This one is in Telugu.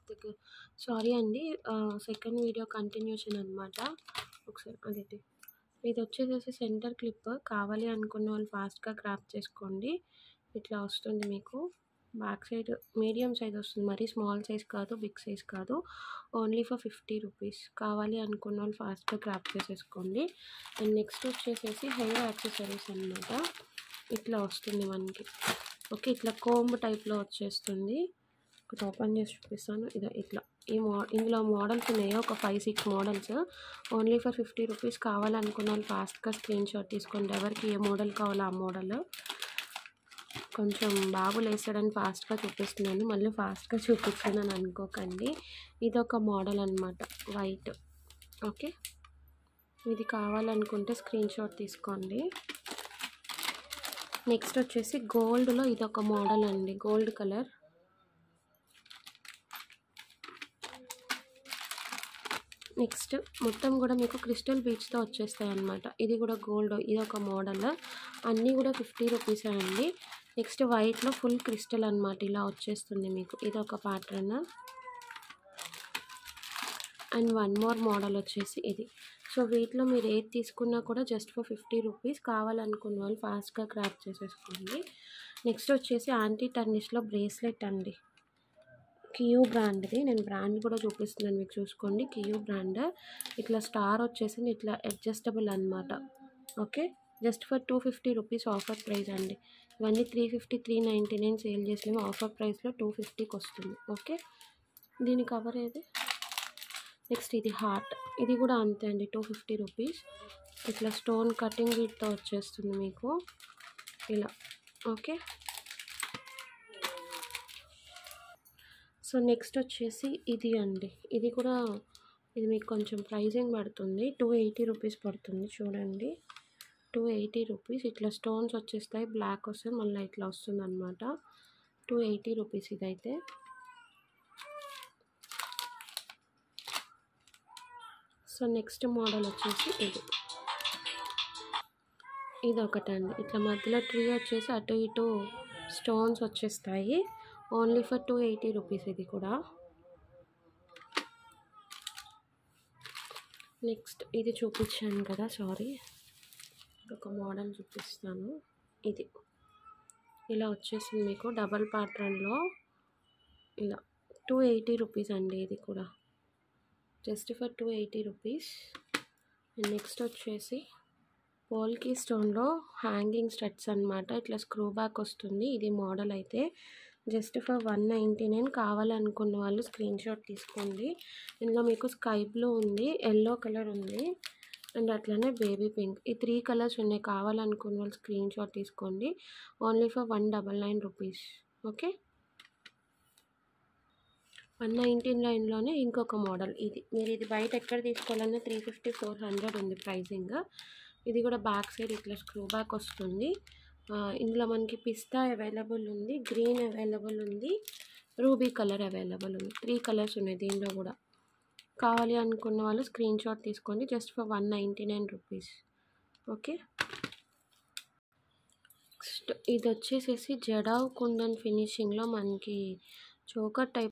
సారీ అండి సెకండ్ వీడియో కంటిన్యూషన్ అనమాట ఒకసారి అదేంటి ఇది వచ్చేసేసి సెంటర్ క్లిప్ కావాలి అనుకున్న వాళ్ళు ఫాస్ట్గా క్రాప్ చేసుకోండి ఇట్లా వస్తుంది మీకు బ్యాక్ సైడ్ మీడియం సైజ్ వస్తుంది మరీ స్మాల్ సైజ్ కాదు బిగ్ సైజ్ కాదు ఓన్లీ ఫర్ ఫిఫ్టీ రూపీస్ కావాలి అనుకున్న వాళ్ళు ఫాస్ట్గా క్రాప్ చేసేసుకోండి అండ్ నెక్స్ట్ వచ్చేసేసి హెయిర్ యాక్సెసరీస్ అనమాట ఇట్లా వస్తుంది మనకి ఓకే ఇట్లా కోంబ్ టైప్లో వచ్చేస్తుంది ఒకటి ఓపెన్ చేసి చూపిస్తాను ఇదే ఇట్లా ఈ మో ఇందులో మోడల్స్ ఉన్నాయో ఒక five six models only for fifty rupees కావాలనుకున్న వాళ్ళు ఫాస్ట్గా స్క్రీన్ షాట్ తీసుకోండి ఎవరికి ఏ మోడల్ కావాలో ఆ మోడల్ కొంచెం బాబు లేస్తాడని ఫాస్ట్గా చూపిస్తున్నాను మళ్ళీ ఫాస్ట్గా చూపించానని అనుకోకండి ఇది ఒక మోడల్ అనమాట వైట్ ఓకే ఇది కావాలనుకుంటే స్క్రీన్ షాట్ తీసుకోండి నెక్స్ట్ వచ్చేసి గోల్డ్లో ఇది ఒక మోడల్ అండి గోల్డ్ కలర్ నెక్స్ట్ మొత్తం కూడా మీకు క్రిస్టల్ బీచ్తో వచ్చేస్తాయి అన్నమాట ఇది కూడా గోల్డ్ ఇది ఒక మోడల్ అన్నీ కూడా ఫిఫ్టీ రూపీసే అండి నెక్స్ట్ వైట్లో ఫుల్ క్రిస్టల్ అనమాట ఇలా వచ్చేస్తుంది మీకు ఇది ఒక pattern and one more model వచ్చేసి ఇది సో వీటిలో మీరు ఏది తీసుకున్నా కూడా జస్ట్ ఫర్ ఫిఫ్టీ రూపీస్ కావాలనుకున్న వాళ్ళు ఫాస్ట్గా క్రాప్ చేసేసుకోండి నెక్స్ట్ వచ్చేసి యాంటీ టర్నిష్లో బ్రేస్లెట్ అండి కియూ బ్రాండ్ది నేను బ్రాండ్ కూడా చూపిస్తున్నాను మీకు చూసుకోండి కియూ బ్రాండ్ ఇట్లా స్టార్ వచ్చేసి ఇట్లా అడ్జస్టబుల్ అనమాట okay just for two fifty rupees offer price అండి ఇవన్నీ three fifty three ninety nine sale చేసినాము ఆఫర్ ప్రైస్లో టూ ఫిఫ్టీకి వస్తుంది ఓకే దీని కవర్ ఏది నెక్స్ట్ ఇది హార్ట్ ఇది కూడా అంతే అండి టూ ఫిఫ్టీ రూపీస్ ఇట్లా స్టోన్ కటింగ్ వీటితో వచ్చేస్తుంది మీకు ఇలా ఓకే సో నెక్స్ట్ వచ్చేసి ఇది అండి ఇది కూడా ఇది మీకు కొంచెం ప్రైజింగ్ పడుతుంది టూ ఎయిటీ రూపీస్ పడుతుంది చూడండి టూ ఎయిటీ రూపీస్ ఇట్లా స్టోన్స్ వచ్చేస్తాయి బ్లాక్ వస్తే మళ్ళీ ఇట్లా వస్తుంది అనమాట టూ ఎయిటీ రూపీస్ ఇదైతే సో నెక్స్ట్ మోడల్ వచ్చేసి ఇది ఇది ఒకటండి ఇట్లా మధ్యలో ట్రీ వచ్చేసి అటు ఇటు స్టోన్స్ వచ్చేస్తాయి only for two eighty rupees ఇది కూడా నెక్స్ట్ ఇది చూపించాను కదా సారీ ఒక మోడల్ చూపిస్తాను ఇది ఇలా వచ్చేసింది మీకు డబల్ ప్యాటర్న్లో ఇలా టూ ఎయిటీ రూపీస్ అండి ఇది కూడా just for two eighty rupees and next వచ్చేసి పోల్కి స్టోన్లో హ్యాంగింగ్ స్టడ్స్ అనమాట ఇట్లా స్క్రూ బ్యాక్ వస్తుంది ఇది మోడల్ అయితే just for one ninety nine కావాలనుకున్న వాళ్ళు స్క్రీన్ షాట్ తీసుకోండి ఇందులో మీకు స్కై బ్లూ ఉంది ఎల్లో కలర్ ఉంది అండ్ అట్లనే బేబీ పింక్ ఈ త్రీ కలర్స్ ఉన్నాయి కావాలనుకున్న వాళ్ళు స్క్రీన్ షాట్ తీసుకోండి only for one double nine rupees okay one nineteen లైన్లోనే ఇంకొక మోడల్ ఇది మీరు ఇది బయట ఎక్కడ తీసుకోవాలన్నా త్రీ ఫిఫ్టీ ఫోర్ హండ్రెడ్ ఉంది ప్రైజింగ్ ఇది కూడా బ్యాక్ సైడ్ ఇట్లా స్క్రూ బ్యాక్ వస్తుంది ఇందులో మనకి పిస్తా అవైలబుల్ ఉంది గ్రీన్ అవైలబుల్ ఉంది రూబీ కలర్ అవైలబుల్ ఉంది త్రీ కలర్స్ ఉన్నాయి దీనిలో కూడా కావాలి అనుకున్న వాళ్ళు స్క్రీన్ షాట్ తీసుకోండి just for one ninety nine rupees okay next ఇది వచ్చేసేసి జడావ్ కుందన్ ఫినిషింగ్లో మనకి చోకర్ టైప్